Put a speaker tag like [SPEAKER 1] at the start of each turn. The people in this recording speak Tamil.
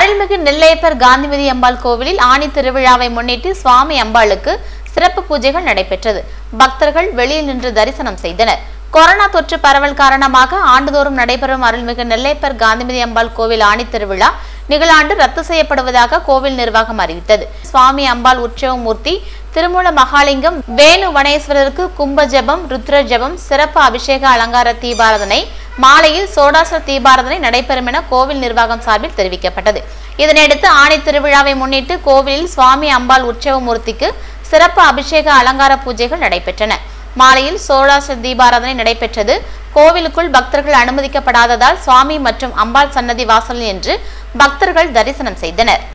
[SPEAKER 1] அருள்மிகு நெல்லையப்பர் காந்திமதி அம்பாள் கோவிலில் ஆணி திருவிழாவை முன்னிட்டு சுவாமி அம்பாளுக்கு சிறப்பு பூஜைகள் நடைபெற்றது பக்தர்கள் வெளியில் நின்று தரிசனம் செய்தனர் கொரோனா தொற்று பரவல் காரணமாக ஆண்டுதோறும் நடைபெறும் அருள்மிகு நெல்லையப்பர் காந்திமதி அம்பாள் கோவில் ஆணி திருவிழா நிகழாண்டு ரத்து செய்யப்படுவதாக கோவில் நிர்வாகம் அறிவித்தது சுவாமி அம்பாள் உற்சவமூர்த்தி திருமூல மகாலிங்கம் வேணு வனேஸ்வரருக்கு கும்ப ஜெபம் ருத்ர ஜெபம் சிறப்பு அபிஷேக அலங்கார தீபாராதனை மாலையில் சோடாச தீபாராதனை நடைபெறும் என கோவில் நிர்வாகம் சார்பில் தெரிவிக்கப்பட்டது இதனையடுத்து ஆணி திருவிழாவை முன்னிட்டு கோவிலில் சுவாமி அம்பாள் உற்சவமூர்த்திக்கு சிறப்பு அபிஷேக அலங்கார பூஜைகள் நடைபெற்றன மாலையில் சோழாச தீபாராதனை நடைபெற்றது கோவிலுக்குள் பக்தர்கள் அனுமதிக்கப்படாததால் சுவாமி மற்றும் அம்பாள் சன்னதி வாசலில் என்று பக்தர்கள் தரிசனம் செய்தனர்